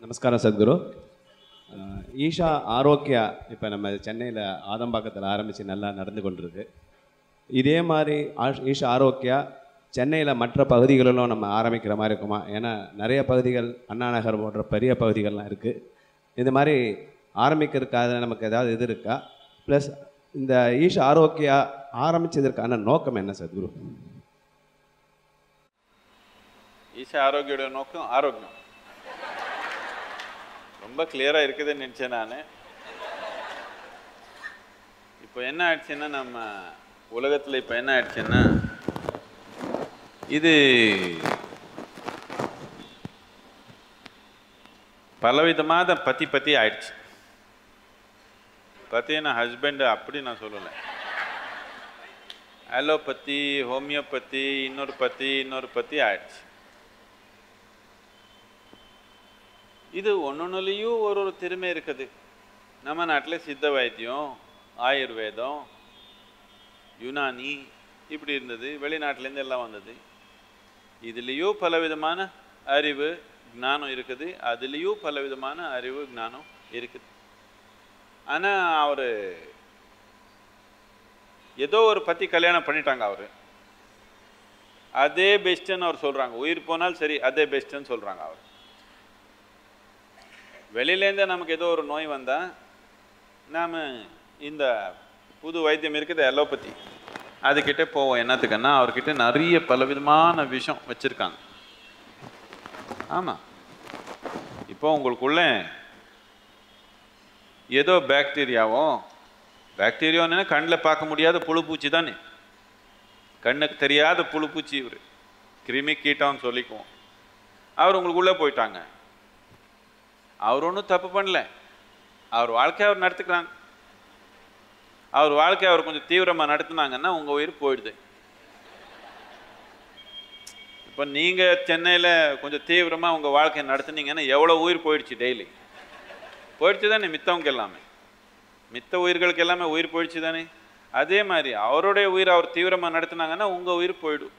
நமஸ்காரம் சத்குரு அஹ், ஈஷா ஆரோக்கியா இப்போ நம்ம சென்னையில் ஆதம்பாக்கத்தில் ஆரம்பித்து நல்லா நடந்து கொண்டிருக்கு இதே மாதிரி ஆஷ்- ஈஷா ஆரோக்கியா சென்னையில் மற்ற பகுதிகளிலும் நம்ம ஆரம்பிக்கிற மாதிரி இருக்குமா ஏன்னா நிறைய பகுதிகள் அண்ணா நகர் போன்ற பெரிய பகுதிகள்லாம் இருக்குது இது மாதிரி ஆரம்பிக்கிறதுக்காக நமக்கு ஏதாவது இது இருக்கா ப்ளஸ் இந்த ஈஷா ஆரோக்கியா ஆரம்பிச்சதற்கான நோக்கம் என்ன சத்குரு ஈஷ ஆரோக்கியோட நோக்கம் ஆரோக்கியம் ரொம்ப கிளியராக இருக்குதுன்னு நினச்சேன் நான் இப்போ என்ன ஆயிடுச்சுன்னா நம்ம உலகத்தில் இப்போ என்ன ஆயிடுச்சுன்னா இது பலவிதமான பத்தி பத்தி ஆயிடுச்சு பத்தினா ஹஸ்பண்ட் அப்படி நான் சொல்லலை அலோபதி ஹோமியோபதி இன்னொரு பத்தி இன்னொரு பத்தி ஆயிடுச்சு இது ஒன்னொன்னுலேயும் ஒரு ஒரு திறமை இருக்குது நம்ம நாட்டில் சித்த வைத்தியம் ஆயுர்வேதம் யுனானி இப்படி இருந்தது வெளிநாட்டிலேருந்து எல்லாம் வந்தது இதுலேயும் பல விதமான அறிவு ஞானம் இருக்குது அதுலேயும் பல விதமான அறிவு ஞானம் இருக்குது ஆனால் அவர் ஏதோ ஒரு பத்தி கல்யாணம் பண்ணிட்டாங்க அவர் அதே பெஸ்ட்டுன்னு அவர் சொல்கிறாங்க உயிர் போனால் சரி அதே பெஸ்ட்டுன்னு சொல்கிறாங்க அவர் வெளியிலேருந்து நமக்கு ஏதோ ஒரு நோய் வந்தால் நாம் இந்த புது வைத்தியம் இருக்குது அலோபதி அதுக்கிட்ட போவோம் என்னத்துக்குன்னா அவர்கிட்ட நிறைய பலவிதமான விஷம் வச்சுருக்காங்க ஆமாம் இப்போ உங்களுக்குள்ள ஏதோ பாக்டீரியாவோ பாக்டீரியான்னு கண்ணில் பார்க்க முடியாத புழுப்பூச்சி தானே கண்ணுக்கு தெரியாத புழுப்பூச்சி இவர் கிருமி கீட்டம்னு சொல்லிக்குவோம் அவர் உங்களுக்குள்ளே போயிட்டாங்க அவர் ஒன்றும் தப்பு பண்ணல அவர் வாழ்க்கையை அவர் நடத்துக்கிறாங்க அவர் வாழ்க்கையை அவர் கொஞ்சம் தீவிரமாக நடத்துனாங்கன்னா உங்கள் உயிர் போயிடுது இப்போ நீங்கள் சென்னையில் கொஞ்சம் தீவிரமாக உங்கள் வாழ்க்கையை நடத்துனீங்கன்னா எவ்வளோ உயிர் போயிடுச்சு டெய்லி போயிடுச்சு தானே மித்தவங்க எல்லாமே மித்த உயிர்களுக்கு எல்லாமே உயிர் போயிடுச்சு தானே அதே மாதிரி அவருடைய உயிர் அவர் தீவிரமாக நடத்துனாங்கன்னா உங்கள் உயிர் போயிடும்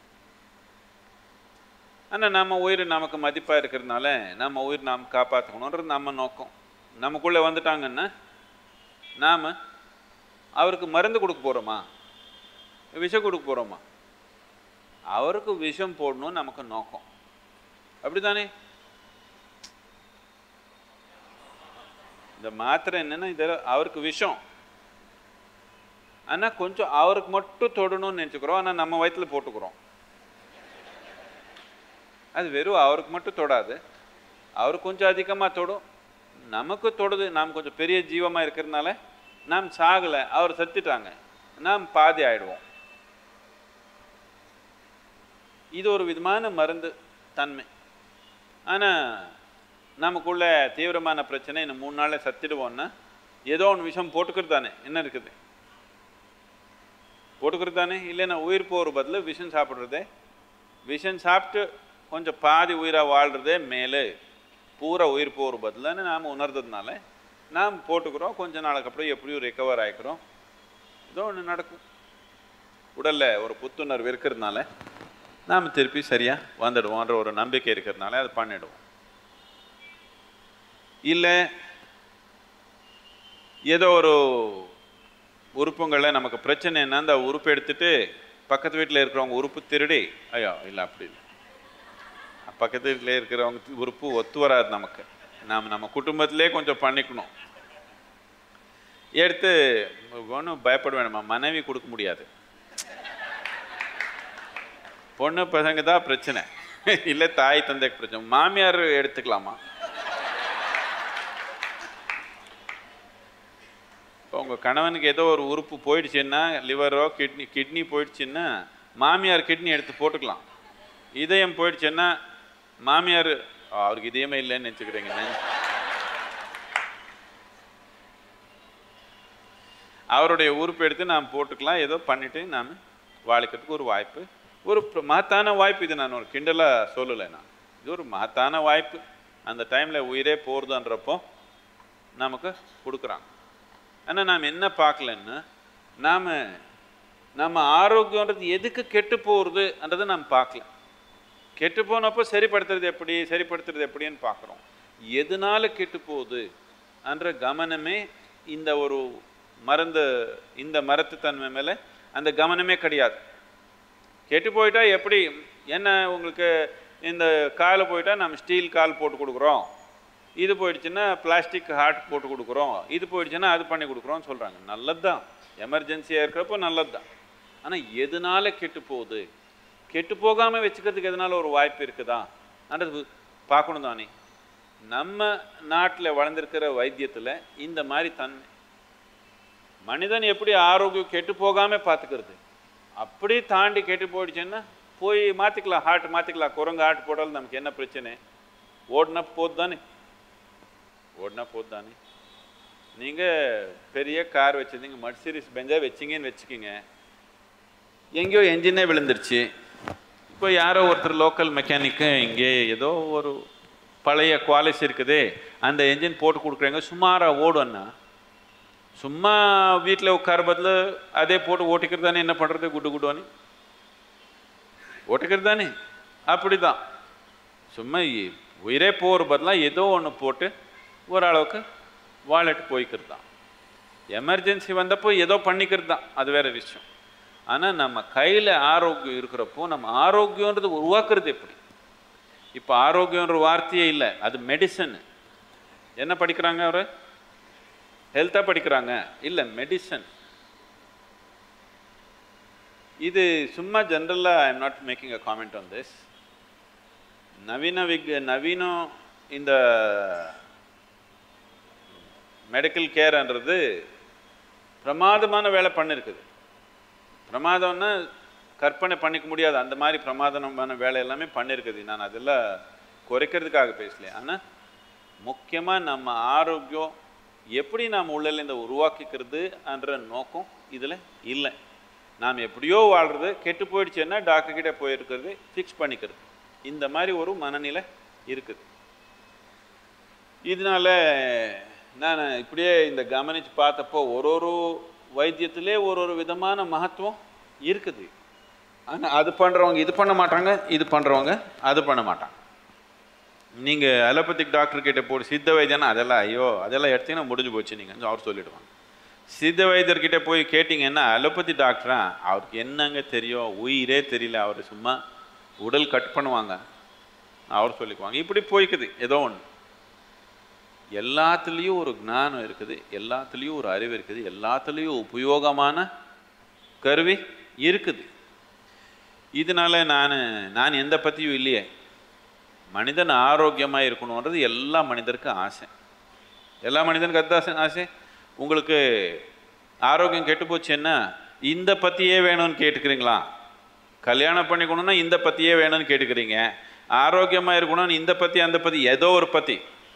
ஆனால் நம்ம உயிர் நமக்கு மதிப்பாக இருக்கிறதுனால நம்ம உயிர் நாம் காப்பாற்றணுன்றது நம்ம நோக்கம் நமக்குள்ளே வந்துட்டாங்கன்னா நாம் அவருக்கு மருந்து கொடுக்க போகிறோமா விஷம் கொடுக்க போகிறோமா அவருக்கு விஷம் போடணும் நமக்கு நோக்கம் அப்படிதானே இந்த மாத்திரை என்னன்னா இது அவருக்கு விஷம் ஆனால் கொஞ்சம் அவருக்கு மட்டும் தொடணும்னு நினச்சிக்கிறோம் ஆனால் நம்ம வயித்துல போட்டுக்கிறோம் அது வெறும் அவருக்கு மட்டும் தொடாது அவர் கொஞ்சம் அதிகமாக தொடும் நமக்கு தொடுது நாம் கொஞ்சம் பெரிய ஜீவமாக இருக்கிறதுனால நாம் சாகலை அவர் செத்துட்டாங்க நாம் பாதி ஆயிடுவோம் இது ஒரு விதமான மருந்து தன்மை ஆனால் நமக்குள்ள தீவிரமான பிரச்சனை இன்னும் மூணு நாளில் சத்திடுவோம்னா ஏதோ ஒன்று விஷம் போட்டுக்கிறது தானே என்ன இருக்குது போட்டுக்கிறது தானே இல்லைன்னா உயிர் போகிற பதில் விஷம் சாப்பிட்றதே விஷம் சாப்பிட்டு கொஞ்சம் பாதி உயிராக வாழ்கிறதே மேலே பூரா உயிர் போகிற பதில்னு நாம் உணர்ந்ததுனால நாம் போட்டுக்கிறோம் கொஞ்ச நாளுக்கு அப்புறம் எப்படியும் ரெக்கவர் ஆகிக்கிறோம் ஏதோ ஒன்று நடக்கும் உடலில் ஒரு புத்துணர்வு இருக்கிறதுனால நாம் திருப்பி சரியாக வந்துடுவோன்ற ஒரு நம்பிக்கை இருக்கிறதுனால அதை பண்ணிடுவோம் இல்லை ஏதோ ஒரு உறுப்புங்களில் நமக்கு பிரச்சனை என்ன அந்த உறுப்பு எடுத்துட்டு பக்கத்து வீட்டில் இருக்கிறவங்க உறுப்பு திருடி ஐயோ இல்லை அப்படி இல்லை பக்கத்து வீட்டில் இருக்கிறவங்க உறுப்பு ஒத்து வராது நமக்கு நாம் நம்ம குடும்பத்திலே கொஞ்சம் பண்ணிக்கணும் எடுத்து ஒன்றும் பயப்பட வேணுமா மனைவி கொடுக்க முடியாது பொண்ணு பசங்க தான் பிரச்சனை இல்லை தாய் தந்தைக்கு பிரச்சனை மாமியார் எடுத்துக்கலாமா இப்போ உங்கள் கணவனுக்கு ஏதோ ஒரு உறுப்பு போயிடுச்சுன்னா லிவரோ கிட்னி கிட்னி போயிடுச்சுன்னா மாமியார் கிட்னி எடுத்து போட்டுக்கலாம் இதயம் போயிடுச்சுன்னா மாமியார் "ஆ, அவருக்கு இதயமே இல்லைன்னு நினச்சிக்கிறீங்க அவருடைய உறுப்பு எடுத்து நாம் போட்டுக்கலாம் ஏதோ பண்ணிட்டு நாம் வாழ்க்கிறதுக்கு ஒரு வாய்ப்பு ஒரு பிர- மகத்தான வாய்ப்பு இது நான் ஒரு கிண்டலாக சொல்லலை நான் இது ஒரு மகத்தான வாய்ப்பு அந்த டைமில் உயிரே போகிறதுன்றப்போ நமக்கு கொடுக்குறாங்க ஆனால் நாம் என்ன பார்க்கலன்னா நாம் நம்ம ஆரோக்கியன்றது எதுக்கு கெட்டு போகிறதுன்றதை நாம் பார்க்கல கெட்டு போனப்போ சரிப்படுத்துறது எப்படி சரிப்படுத்துறது எப்படின்னு பார்க்குறோம் எதனால கெட்டு போகுது என்ற கவனமே இந்த ஒரு மருந்து இந்த மரத்து தன்மை மேலே அந்த கவனமே கிடையாது கெட்டு போயிட்டா எப்படி என்ன உங்களுக்கு இந்த கால் போயிட்டா நம்ம ஸ்டீல் கால் போட்டு கொடுக்குறோம் இது போயிடுச்சுன்னா பிளாஸ்டிக் ஹார்ட் போட்டு கொடுக்குறோம் இது போயிடுச்சுன்னா அது பண்ணி கொடுக்குறோம் சொல்கிறாங்க நல்லது தான் எமர்ஜென்சியாக இருக்கிறப்போ நல்லது தான் ஆனால் எதனால கெட்டு போகுது கெட்டு போகாமல் வச்சுக்கிறதுக்கு எதனால ஒரு வாய்ப்பு இருக்குதா அன்றது பார்க்கணும் தானே நம்ம நாட்டில் வளர்ந்துருக்கிற வைத்தியத்தில் இந்த மாதிரி தன்மை மனிதன் எப்படி ஆரோக்கியம் கெட்டு போகாமல் பார்த்துக்கிறது அப்படி தாண்டி கெட்டு போயிடுச்சுன்னா போய் மாற்றிக்கலாம் ஹார்ட் மாற்றிக்கலாம் குரங்கு ஹார்ட் போட்டாலும் நமக்கு என்ன பிரச்சனை ஓடினா போது தானே ஓடினா போது தானே நீங்கள் பெரிய கார் வச்சுருந்தீங்க மர்சிரிஸ் பெஞ்சா வச்சிங்கன்னு வச்சுக்கிங்க எங்கேயோ என்ஜினே விழுந்துருச்சு இப்போ யாரோ ஒருத்தர் லோக்கல் மெக்கானிக்கு இங்கே ஏதோ ஒரு பழைய குவாலிஸ் இருக்குதே அந்த என்ஜின் போட்டு கொடுக்குறாங்க சுமாராக ஓடும்னா சும்மா வீட்டில் உட்கார பதில் அதே போட்டு ஓட்டிக்கிறது தானே என்ன பண்ணுறது குட்டு குட்டுவானி ஓட்டிக்கிறது தானே அப்படி தான் சும்மா இ- உயிரே போகிற பதிலாக ஏதோ ஒன்று போட்டு ஓரளவுக்கு வாலெட் போய்க்கிறது தான் எமர்ஜென்சி வந்தப்போ ஏதோ பண்ணிக்கிறது தான் அது வேற விஷயம் ஆனால் நம்ம கையில் ஆரோக்கியம் இருக்கிறப்போ நம்ம ஆரோக்கியன்றது உருவாக்குறது எப்படி இப்போ ஆரோக்கியன்ற வார்த்தையே இல்லை அது மெடிசன் என்ன படிக்கிறாங்க அவர் ஹெல்த்தாக படிக்கிறாங்க இல்லை மெடிசன் இது சும்மா ஜென்ரலாக I am not making a comment on this நவீன விக் நவீனம் இந்த மெடிக்கல் கேர்ன்றது பிரமாதமான வேலை பண்ணிருக்குது பிரமாதம்னா கற்பனை பண்ணிக்க முடியாது அந்த மாதிரி பிரமாதமான வேலை எல்லாமே பண்ணியிருக்குது நான் அதெல்லாம் குறைக்கிறதுக்காக பேசல ஆனால் முக்கியமாக நம்ம ஆரோக்கியம் எப்படி நாம் உள்ளேருந்து உருவாக்கிக்கிறது என்ற நோக்கம் இதில் இல்லை நாம் எப்படியோ வாழ்கிறது கெட்டு போயிடுச்சுன்னா டாக்டர் கிட்ட போயிருக்கிறது ஃபிக்ஸ் பண்ணிக்கிறது இந்த மாதிரி ஒரு மனநிலை இருக்குது இதனால நான் இப்படியே இந்த கவனித்து பார்த்தப்போ ஒரு ஒரு வைத்தியத்திலே ஒரு ஒரு விதமான மகத்துவம் இருக்குது ஆனால் அது பண்ணுறவங்க இது பண்ண மாட்டாங்க இது பண்ணுறவங்க அது பண்ண மாட்டாங்க நீங்கள் அலோபதிக் டாக்டர் கிட்ட போய் சித்த வைத்தியனா அதெல்லாம் ஐயோ அதெல்லாம் எடுத்தீங்கன்னா முடிஞ்சு போச்சு நீங்கள் அவர் சொல்லிடுவாங்க சித்த வைத்தியர்கிட்ட போய் கேட்டிங்கன்னா அலோபதி டாக்டரா அவருக்கு என்னங்க தெரியும் உயிரே தெரியல அவர் சும்மா உடல் கட் பண்ணுவாங்க அவர் சொல்லிக்குவாங்க இப்படி போய்க்குது ஏதோ ஒன்று எல்லாத்துலேயும் ஒரு ஞானம் இருக்குது எல்லாத்துலேயும் ஒரு அறிவு இருக்குது எல்லாத்துலேயும் உபயோகமான கருவி இருக்குது இதனால நான் நான் எந்த பற்றியும் இல்லையே மனிதன் ஆரோக்கியமாக இருக்கணுன்றது எல்லா மனிதருக்கும் ஆசை எல்லா மனிதனுக்கு அதுதான் ஆசை- ஆசை உங்களுக்கு ஆரோக்கியம் கெட்டு போச்சுன்னா இந்த பற்றியே வேணும்னு கேட்டுக்கிறீங்களா கல்யாணம் பண்ணிக்கணும்னா இந்த பற்றியே வேணும்னு கேட்டுக்கிறீங்க ஆரோக்கியமாக இருக்கணும்னு இந்த பற்றி அந்த பற்றி ஏதோ ஒரு பற்றி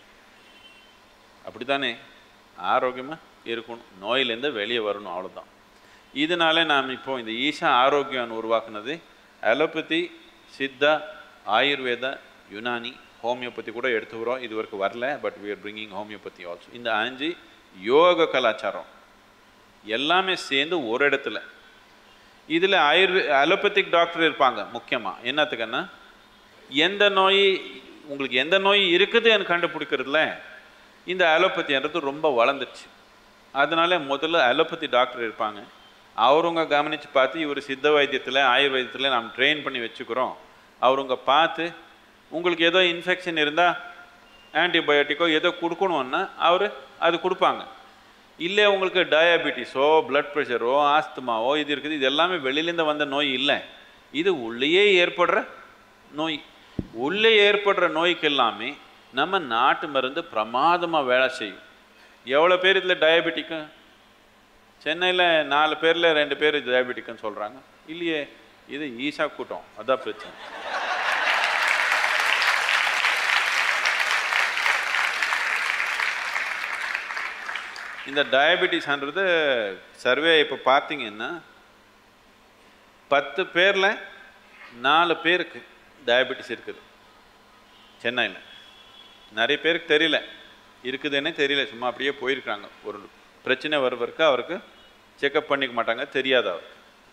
அப்படித்தானே ஆரோக்கியமாக இருக்கணும் நோயிலேருந்து வெளியே வரணும் அவ்வளோதான் இதனால நாம் இப்போ இந்த ஈஷா ஆரோக்கியம் உருவாக்குனது அலோபதி சித்தா ஆயுர்வேதா யுனானி ஹோமியோபதி கூட எடுத்துக்கிறோம் இது வரைக்கும் வரல but we are bringing homeopathy also இந்த அஞ்சு யோக கலாச்சாரம் எல்லாமே சேர்ந்து ஒரு இடத்துல இதில் ஆயுர்வே அலோபதிக் டாக்டர் இருப்பாங்க முக்கியமாக என்னத்துக்குன்னா எந்த நோய் உங்களுக்கு எந்த நோய் இருக்குதுன்னு கண்டுபிடிக்கிறதுல இந்த அலோபதின்றது ரொம்ப வளர்ந்துருச்சு அதனால முதல்ல அலோபதி டாக்டர் இருப்பாங்க அவருங்க கவனித்து பார்த்து இவர் சித்த வைத்தியத்தில் ஆயுர்வேதத்தில் நாம் ட்ரெயின் பண்ணி வச்சுக்கிறோம் அவருங்க பார்த்து உங்களுக்கு ஏதோ இன்ஃபெக்ஷன் இருந்தால் ஆன்டிபயோட்டிக்கோ ஏதோ கொடுக்கணுன்னா அவர் அது கொடுப்பாங்க இல்லை உங்களுக்கு டயபெட்டிஸோ பிளட் ப்ரெஷரோ ஆஸ்துமாவோ இது இருக்குது இது எல்லாமே வெளியிலேருந்து வந்த நோய் இல்லை இது உள்ளேயே ஏற்படுற நோய் உள்ளே ஏற்படுற நோய்க்கு எல்லாமே நம்ம நாட்டு மருந்து பிரமாதமாக வேலை செய்யும் எவ்வளோ பேர் இதில் டயபெட்டிக்கு சென்னையில் நாலு பேரில் ரெண்டு பேர் டயபெட்டிக்குன்னு சொல்கிறாங்க இல்லையே இது ஈஷா கூட்டம் அதான் பிரச்சனை இந்த டயபெட்டிஸ்ன்றது சர்வே இப்போ பார்த்தீங்கன்னா பத்து பேரில் நாலு பேருக்கு டயபெட்டிஸ் இருக்குது சென்னையில் நிறைய பேருக்கு தெரியல இருக்குதுன்னே தெரியல சும்மா அப்படியே போயிருக்காங்க ஒரு பிரச்சனை வருவதற்கு அவருக்கு செக்கப் பண்ணிக்க மாட்டாங்க தெரியாது அவருக்கு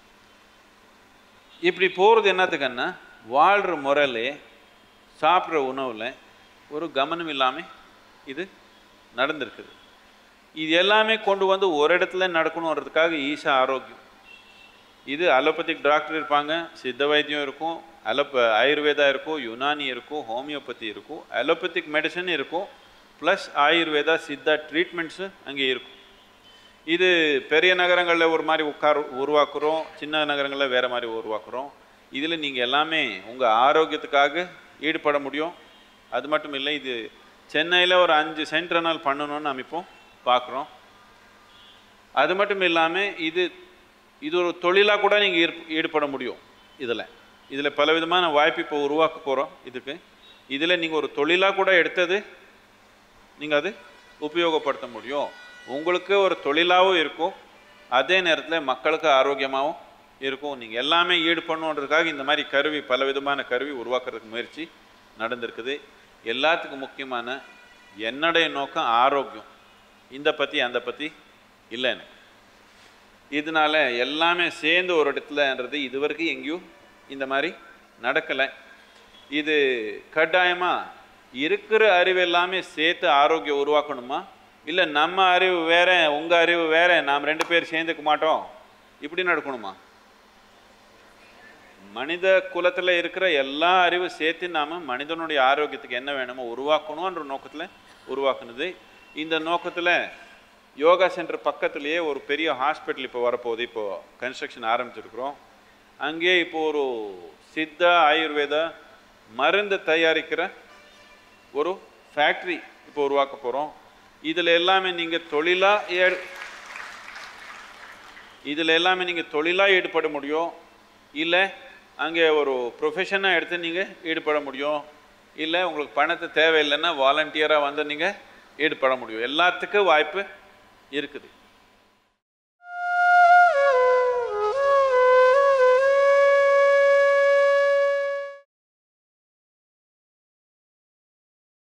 இப்படி போகிறது என்னத்துக்குன்னா வாழ்கிற முறையிலே சாப்பிட்ற உணவில் ஒரு கவனம் இல்லாமல் இது நடந்திருக்குது இது எல்லாமே கொண்டு வந்து ஒரு இடத்துல நடக்கணுன்றதுக்காக ஈஷா ஆரோக்கியம் இது அலோபதிக் டாக்டர் இருப்பாங்க சித்த வைத்தியம் இருக்கும் அலோப ஆயுர்வேதா இருக்கும் யுனானி இருக்கும் ஹோமியோபதி இருக்கும் அலோபதிக் மெடிசன் இருக்கும் ப்ளஸ் ஆயுர்வேதா சித்தா ட்ரீட்மெண்ட்ஸு அங்கே இருக்கும் இது பெரிய நகரங்களில் ஒரு மாதிரி உட்கார் உருவாக்குறோம் சின்ன நகரங்களில் வேறு மாதிரி உருவாக்குறோம் இதில் நீங்கள் எல்லாமே உங்கள் ஆரோக்கியத்துக்காக ஈடுபட முடியும் அது மட்டும் இல்லை இது சென்னையில் ஒரு அஞ்சு சென்டர்னால் பண்ணணும்னு நம்ம இப்போ பார்க்குறோம் அது மட்டும் இல்லாமல் இது இது ஒரு தொழிலாக கூட நீங்கள் ஈடுபட முடியும் இதில் இதில் பலவிதமான வாய்ப்பு இப்போ உருவாக்க போகிறோம் இதுக்கு இதில் நீங்கள் ஒரு தொழிலாக கூட எடுத்தது நீங்கள் அது உபயோகப்படுத்த முடியும் உங்களுக்கு ஒரு தொழிலாகவும் இருக்கும் அதே நேரத்தில் மக்களுக்கு ஆரோக்கியமாகவும் இருக்கும் நீங்கள் எல்லாமே ஈடுபடணுன்றதுக்காக இந்த மாதிரி கருவி பலவிதமான கருவி உருவாக்குறதுக்கு முயற்சி நடந்திருக்குது எல்லாத்துக்கும் முக்கியமான என்னுடைய நோக்கம் ஆரோக்கியம் இந்த பற்றி அந்த பற்றி இல்லை எனக்கு இதனால எல்லாமே சேர்ந்து ஒரு இடத்துலன்றது இது வரைக்கும் எங்கேயும் இந்த மாதிரி நடக்கலை இது கட்டாயமாக இருக்கிற அறிவு எல்லாமே சேர்த்து ஆரோக்கியம் உருவாக்கணுமா இல்லை நம்ம அறிவு வேற உங்கள் அறிவு வேற நாம் ரெண்டு பேர் சேர்ந்துக்க மாட்டோம் இப்படி நடக்கணுமா மனித குலத்தில் இருக்கிற எல்லா அறிவு சேர்த்து நாம் மனிதனுடைய ஆரோக்கியத்துக்கு என்ன வேணுமோ உருவாக்கணுன்ற நோக்கத்தில் உருவாக்குனது இந்த நோக்கத்தில் யோகா சென்டர் பக்கத்துலேயே ஒரு பெரிய ஹாஸ்பிட்டல் இப்போ வரப்போகுது இப்போ கன்ஸ்ட்ரக்ஷன் ஆரம்பிச்சிருக்கிறோம் அங்கேயே இப்போ ஒரு சித்தா ஆயுர்வேதா மருந்து தயாரிக்கிற ஒரு ஃபேக்ட்ரி இப்போ உருவாக்க போகிறோம் இதில் எல்லாமே நீங்கள் தொழிலாக ஏ இதில் எல்லாமே நீங்கள் தொழிலாக ஈடுபட முடியும் இல்லை அங்கே ஒரு ப்ரொஃபஷனாக எடுத்து நீங்கள் ஈடுபட முடியும் இல்லை உங்களுக்கு பணத்தை தேவையில்லைன்னா வாலண்டியராக வந்து நீங்கள் ஈடுபட முடியும் எல்லாத்துக்கும் வாய்ப்பு இருக்குது